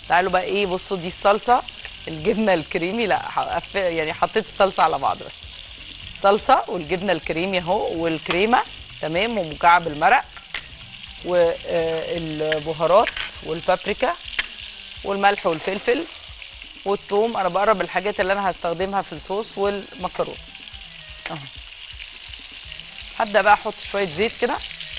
تعالوا بقى ايه بصوا دي الصلصه الجبنه الكريمي لا ح- يعني حطيت الصلصه على بعض بس الصلصه والجبنه الكريمي اهو والكريمه تمام ومكعب المرق والبهارات والبابريكا والملح والفلفل والثوم انا بقرب الحاجات اللي انا هستخدمها في الصوص والمكرونه اهو هبدا بقى احط شويه زيت كده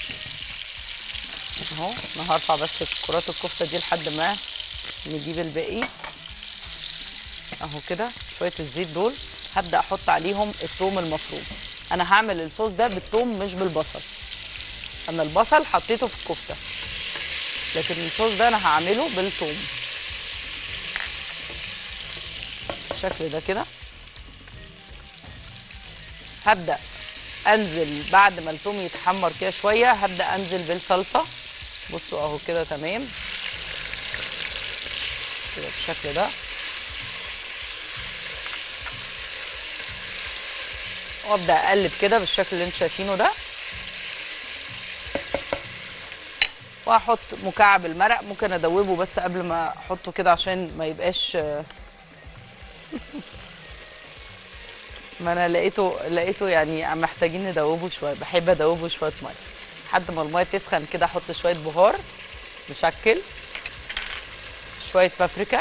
اهو انا هرفع بس كرات الكفته دي لحد ما نجيب الباقي اهو كده شويه الزيت دول هبدا احط عليهم الثوم المفروم انا هعمل الصوص ده بالثوم مش بالبصل انا البصل حطيته في الكفته لكن الصوص ده انا هعمله بالثوم بالشكل ده كده هبدا انزل بعد ما الثوم يتحمر كده شويه هبدا انزل بالصلصه بصوا اهو كده تمام كده بالشكل ده وابدا اقلب كده بالشكل اللي انتوا شايفينه ده واحط مكعب المرق ممكن ادوبه بس قبل ما احطه كده عشان ما يبقاش ما انا لقيته لقيته يعني محتاجين ندوبه شويه بحب ادوبه شويه ميه لحد ما الميه تسخن كده احط شويه بهار مشكل شويه بابريكا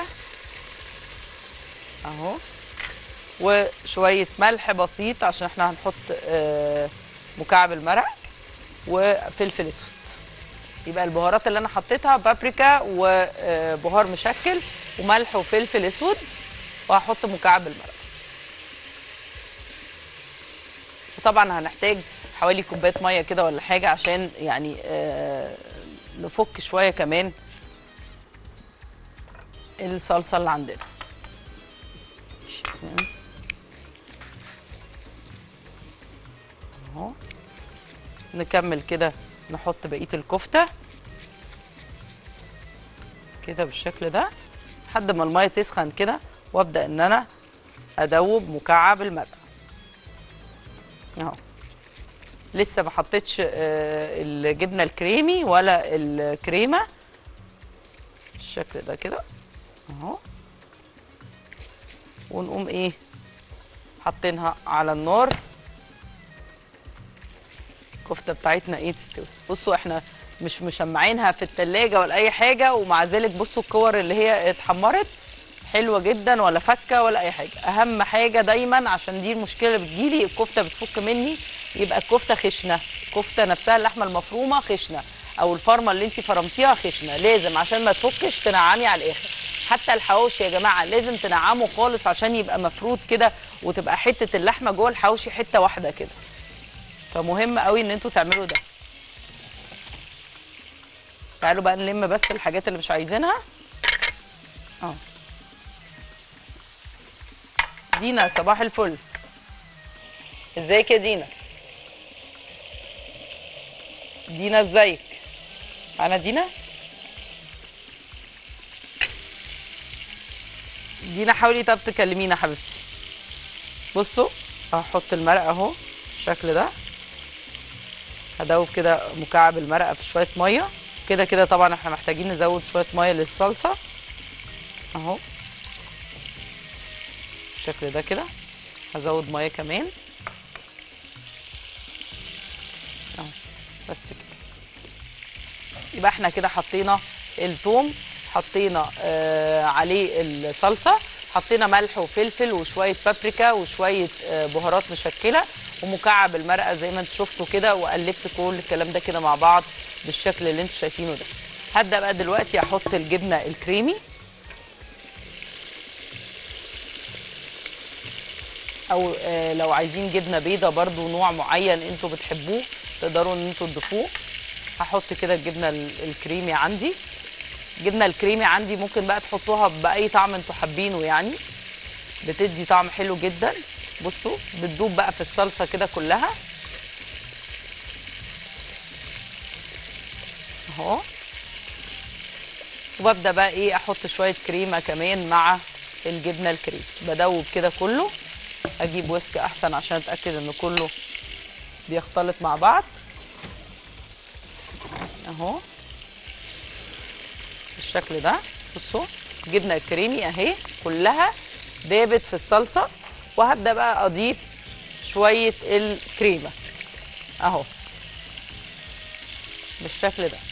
اهو وشويه ملح بسيط عشان احنا هنحط آه، مكعب المرق وفلفل اسود يبقى البهارات اللي انا حطيتها بابريكا وبهار مشكل وملح وفلفل اسود وهحط مكعب المرق وطبعا هنحتاج حوالي كوبايه ميه كده ولا حاجه عشان يعني آه نفك شويه كمان الصلصه اللي عندنا ماشي، بسم الله. اهو نكمل كده نحط بقيه الكفته كده بالشكل ده لحد ما الميه تسخن كده وابدا ان انا ادوب مكعب المرق اهو لسه ما حطيتش آه، الجبنه الكريمي ولا الكريمه بالشكل ده كده اهو ونقوم ايه حاطينها على النار الكفته بتاعتنا ايه تستوي بصوا احنا مش مشمعينها في التلاجة ولا اي حاجه ومع ذلك بصوا الكور اللي هي اتحمرت حلوه جدا ولا فكه ولا اي حاجه اهم حاجه دايما عشان دي المشكله اللي بتجيلي الكفته بتفك مني يبقى الكفته خشنه الكفته نفسها اللحمه المفرومه خشنه او الفرمه اللي انت فرمتيها خشنه لازم عشان ما تفكش تنعمي على الاخر حتى الحواوشي يا جماعه لازم تنعمه خالص عشان يبقى مفرود كده وتبقى حته اللحمه جوه الحواوشي حته واحده كده فمهم قوي ان انتوا تعملوا ده تعالوا بقى نلم بس الحاجات اللي مش عايزينها اه دينا صباح الفل ازيك يا دينا دينا ازيك انا دينا دينا حاولي طب تكلمينا حبيبتي بصوا هحط المرق اهو بالشكل ده هدوب كده مكعب المرقه في شويه ميه كده كده طبعا احنا محتاجين نزود شويه ميه للصلصه اهو بالشكل ده كده هزود ميه كمان اهو بس كده يبقى احنا كده حطينا الثوم حطينا آه عليه الصلصه حطينا ملح وفلفل وشويه بابريكا وشويه آه بهارات مشكله ومكعب المرقه زي ما انتم شفتوا كده وقلبت كل الكلام ده كده مع بعض بالشكل اللي انتم شايفينه ده هبدا بقى دلوقتي احط الجبنه الكريمي او آه لو عايزين جبنه بيضه برضو نوع معين انتوا بتحبوه تقدروا ان انتوا تضيفوه هحط كده الجبنه ال- الكريمي عندي الجبنه الكريمي عندي ممكن بقى تحطوها باي طعم انتوا حابينه يعني بتدي طعم حلو جدا بصوا بتدوب بقى في الصلصه كده كلها اهو وببدا بقى ايه احط شويه كريمه كمان مع الجبنه الكريمي بدوب كده كله اجيب ويسك احسن عشان اتاكد ان كله بيختلط مع بعض اهو بالشكل ده بصوا جبنه الكريمي اهي كلها دابت في الصلصه وهبدا بقى اضيف شويه الكريمه اهو بالشكل ده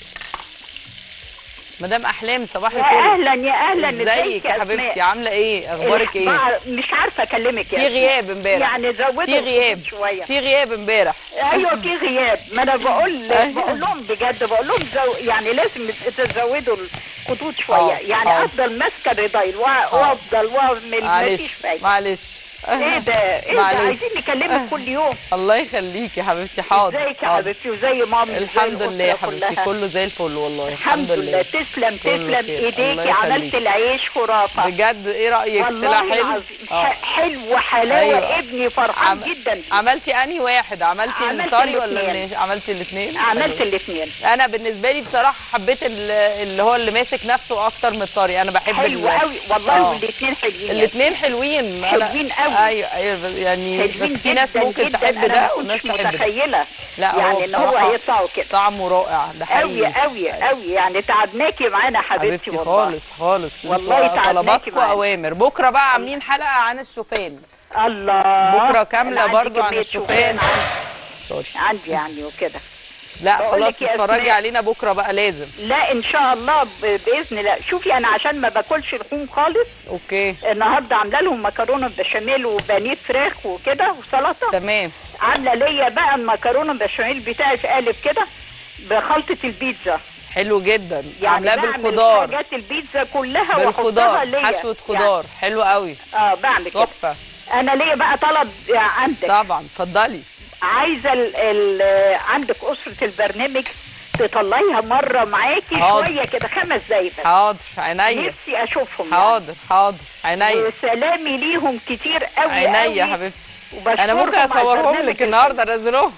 مدام احلام صباح يا الفل اهلا يا اهلا ازيك يا حبيبتي عامله ايه اخبارك ايه الإخبار- مش عارفه اكلمك يا في أسماء. غياب امبارح يعني زودوا في غياب شويه في غياب امبارح ايوه في غياب ما انا بقول أيوة. بقول لهم بجد بقول لهم زو يعني لازم تزودوا الخطوط شويه آه، يعني آه. افضل ماسكه الرضايل وأ- وافضل واعمل معلش مفيش فايده معلش ايه ده ايه ده معلش. عايزين نكلمك كل يوم الله يخليك يا حبيبتي حاضر ازيك يا حاضر. حبيبتي وزي مامي الحمد لله يا الأسرة حبيبتي كلها. كله زي الفل والله الحمد لله تسلم كله تسلم خير. الله ايديكي يخليك. عملت العيش خرافه بجد ايه رايك طلع والله حلو العظيم آه. ح- حلو حلاوه أيوة. ابني فرحان عم- جدا بيه. عملتي انهي واحد عملتي عملت الطري ولا الاتنين. الناش عملتي الاثنين عملت الاثنين انا بالنسبه لي بصراحه حبيت ال- اللي هو اللي ماسك نفسه اكتر من الطري انا بحب حلو ال- قوي والله آه. والاثنين حلوين الاثنين حلوين أنا- حلوين قوي. ايوه ايوه بس يعني حلوين بس في ناس جداً ممكن جداً. تحب أنا ده ما وناس كنتش تحب ده متخيله لا هو يعني ان هو بصراحة هيطلعوا كده طعمه رائع ده قوي حقيقي قوي قوي يعني تعبناكي معانا حبيبتي حبيبتي والله خالص خالص والله انتوا تعبناكي طلباتكم معانا. اوامر بكره بقى عاملين حلقه عن الشوفان الله بكره كامله أنا عندي برضو عن كمية الشوفان شوفان سوري عندي يعني وكده لا بقول خلاص لك يا اتفرجي أسماء. علينا بكره بقى لازم لا ان شاء الله ب- باذن الله شوفي انا عشان ما باكلش لحوم خالص اوكي النهارده عامله لهم مكرونه بشاميل وبانيه فراخ وكده وسلطه تمام عامله ليا بقى المكرونه بشاميل بتاعي في قالب كده بخلطه البيتزا حلو جدا يعني عاملاه بعمل بالخضار حاجات البيتزا كلها واحطها بالخضار ليا حشوه خضار حلو قوي يعني اه بعمل كده تحفه انا ليا بقى طلب عندك طبعا اتفضلي عايزه ال ال عندك اسره البرنامج تطلعيها مره معاكي حاضر. شويه كده خمس دقايق بس حاضر عينيا نفسي اشوفهم يعني. حاضر حاضر عينيا وسلامي ليهم كتير قوي عينيا قوي. حبيبتي وبشكرهم انا ممكن على اصورهم البرنامج لك النهارده انزلهم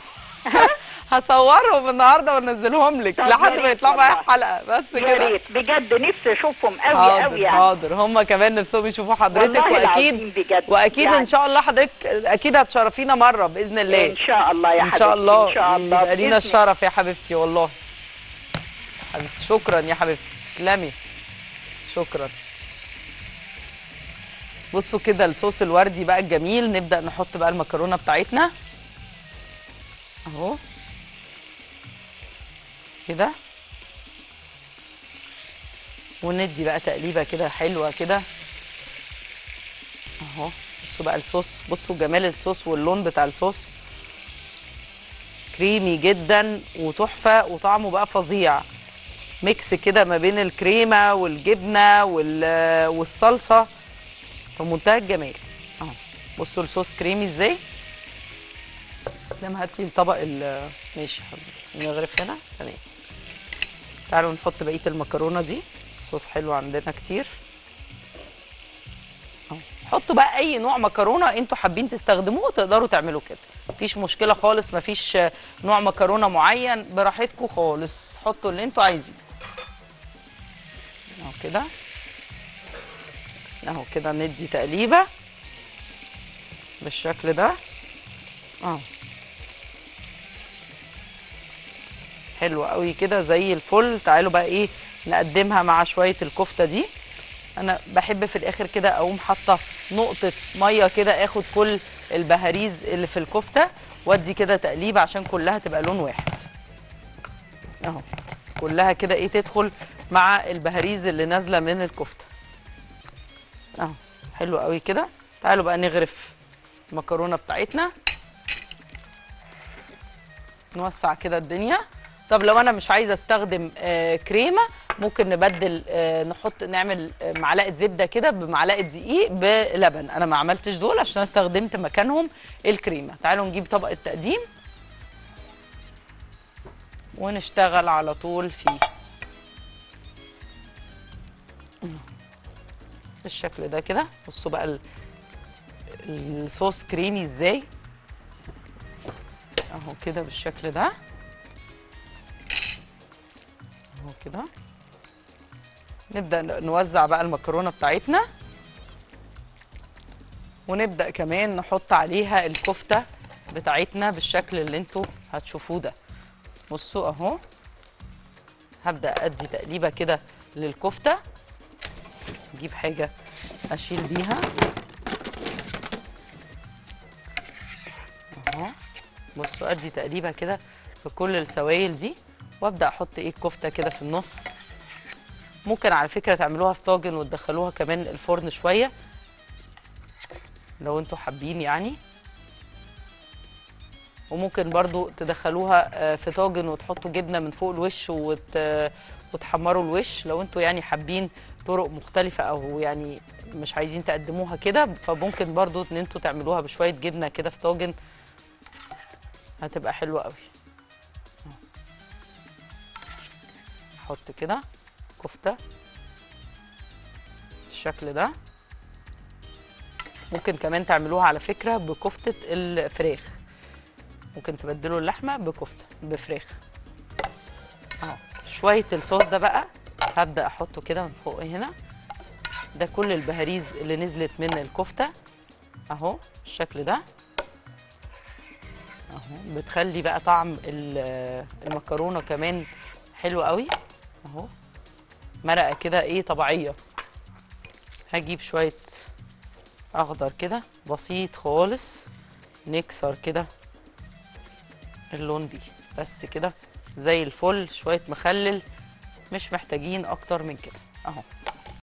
هصورهم النهارده وانزلهم لك طب لحد يا ما ريت يطلعوا معايا والله. الحلقه بس يا كده ريت بجد نفسي اشوفهم قوي قوي حاضر يعني حاضر هم كمان نفسهم يشوفوا حضرتك والله واكيد العظيم بجد واكيد يعني. ان شاء الله حضرتك اكيد هتشرفينا مره باذن الله ان شاء الله يا ان حبيبتي شاء الله ان شاء الله يبقى لينا بإذن الشرف يا حبيبتي والله حبيبتي شكرا يا حبيبتي تسلمي شكرا بصوا كده الصوص الوردي بقى الجميل نبدا نحط بقى المكرونه بتاعتنا اهو كده وندي بقى تقليبه كده حلوه كده اهو بصوا بقى الصوص بصوا جمال الصوص واللون بتاع الصوص كريمي جدا وتحفه وطعمه بقى فظيع ميكس كده ما بين الكريمه والجبنه وال- والصلصه في منتهى الجمال اهو بصوا الصوص كريمي ازاي لما هات لي الطبق ال- ماشي يا حبيبي نغرف هنا تمام تعالوا نحط بقيه المكرونه دي الصوص حلو عندنا كتير أهو. حطوا بقى اي نوع مكرونه انتوا حابين تستخدموه تقدروا تعملوا كده مفيش مشكله خالص مفيش آه، نوع مكرونه معين براحتكم خالص حطوا اللي انتوا عايزينه اهو كده اهو كده ندي تقليبه بالشكل ده اهو حلو قوي كده زي الفل تعالوا بقى ايه نقدمها مع شويه الكفته دي انا بحب في الاخر كده اقوم حاطه نقطه ميه كده اخد كل البهاريز اللي في الكفته وادي كده تقليب عشان كلها تبقى لون واحد اهو كلها كده ايه تدخل مع البهاريز اللي نازله من الكفته اهو حلو قوي كده تعالوا بقى نغرف المكرونه بتاعتنا نوسع كده الدنيا طب لو انا مش عايزه استخدم آه كريمه ممكن نبدل آه نحط نعمل آه معلقه زبده كده بمعلقه دقيق بلبن انا ما عملتش دول عشان أنا استخدمت مكانهم الكريمه تعالوا نجيب طبق التقديم ونشتغل على طول فيه بالشكل ده كده بصوا بقى ال- الصوص كريمي ازاي اهو كده بالشكل ده اهو كده نبدا ن- نوزع بقى المكرونه بتاعتنا ونبدا كمان نحط عليها الكفته بتاعتنا بالشكل اللي انتوا هتشوفوه ده بصوا اهو هبدا ادي تقليبه كده للكفته اجيب حاجه اشيل بيها اهو بصوا ادي تقليبه كده في كل السوائل دي وابدا احط ايه الكفته كده في النص ممكن على فكره تعملوها في طاجن وتدخلوها كمان الفرن شويه لو انتوا حابين يعني وممكن برضو تدخلوها آه، في طاجن وتحطوا جبنه من فوق الوش وت... وتحمروا الوش لو انتوا يعني حابين طرق مختلفه او يعني مش عايزين تقدموها كده فممكن برضو ان انتوا تعملوها بشويه جبنه كده في طاجن هتبقى حلوه قوي احط كده كفته بالشكل ده ممكن كمان تعملوها على فكره بكفته الفراخ ممكن تبدلوا اللحمه بكفته بفراخ اهو شويه الصوص ده بقى هبدا احطه كده من فوق هنا ده كل البهاريز اللي نزلت من الكفته اهو بالشكل ده اهو بتخلي بقى طعم ال- المكرونه كمان حلو قوي اهو مرقه كده ايه طبيعيه هجيب شويه اخضر كده بسيط خالص نكسر كده اللون بيه بس كده زي الفل شويه مخلل مش محتاجين اكتر من كده اهو